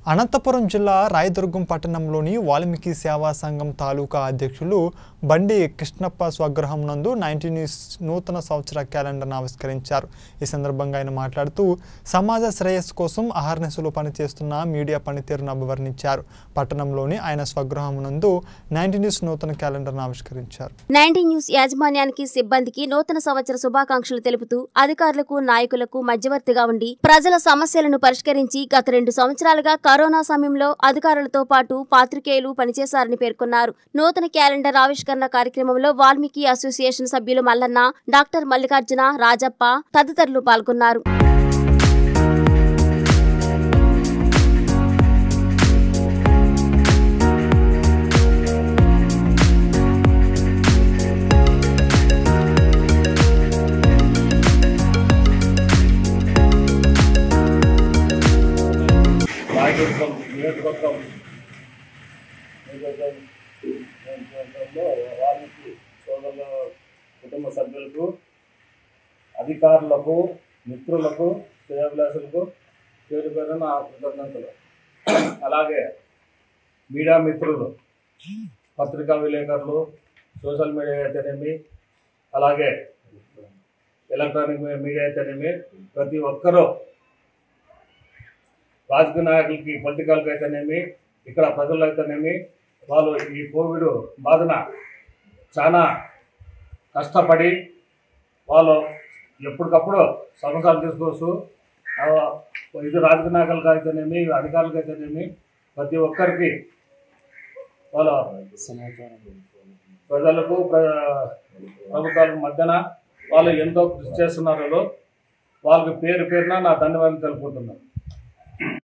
అనంతపురం జిల్లా రాయదుర్గం పట్టణంలోని వాల్మీకి సేవా సంఘం తాలూకా అధ్యక్షులు బండి కృష్ణప్ప స్వగృహం నందు నైన్టీన్ నూతన సంవత్సర క్యాలెండర్ను ఆవిష్కరించారు ఈ సందర్భంగా ఆయన మాట్లాడుతూ సమాజ శ్రేయస్సు కోసం అహర్నిశలు పనిచేస్తున్న మీడియా పనితీరును అభివర్ణించారు పట్టణంలోని ఆయన స్వగృహం నందు నైన్టీన్ నూతన క్యాలెండర్ను ఆవిష్కరించారు నైన్టీ న్యూస్ యాజమాన్యానికి సిబ్బందికి నూతన సంవత్సర శుభాకాంక్షలు తెలుపుతూ అధికారులకు నాయకులకు మధ్యవర్తిగా ఉండి ప్రజల సమస్యలను పరిష్కరించి గత రెండు సంవత్సరాలుగా కరోనా సమయంలో అధికారులతో పాటు పాత్రికేయులు పనిచేశారని పేర్కొన్నారు నూతన క్యాలెండర్ ఆవిష్కరణ కార్యక్రమంలో వాల్మీకి అసోసియేషన్ సభ్యులు మల్లన్న డాక్టర్ మల్లికార్జున రాజప్ప తదితరులు పాల్గొన్నారు రాయదుర్గం నియోజకవర్గం నియోజకవర్గం నియోజకవర్గంలో వారికి సోదరుల కుటుంబ సభ్యులకు అధికారులకు మిత్రులకు శ్రేయాభిలాషులకు పేరు పేరు నా కృతజ్ఞతలు అలాగే మీడియా మిత్రులు పత్రికా విలేకరులు సోషల్ మీడియా అయితేనేమి అలాగే ఎలక్ట్రానిక్ మీడియా అయితేనేమి ప్రతి ఒక్కరూ రాజకీయ నాయకులకి పొలిటికల్కి అయితేనేమి ఇక్కడ ప్రజలు అయితేనేమి వాళ్ళు ఈ కోవిడ్ బాధన చాలా కష్టపడి వాళ్ళు ఎప్పటికప్పుడు సమస్యలు తీసుకోవచ్చు ఆ, ఇది రాజకీయ నాయకులకు అయితేనేమి అధికారులకు అయితేనేమి ప్రతి ఒక్కరికి వాళ్ళ ప్రజలకు ప్ర- ప్రభుత్వాలకు మధ్యన వాళ్ళు ఎంతో కృషి చేస్తున్నారు వాళ్ళకి పేరు పేరున నా ధన్యవాదాలు తెలుపుకుంటున్నాను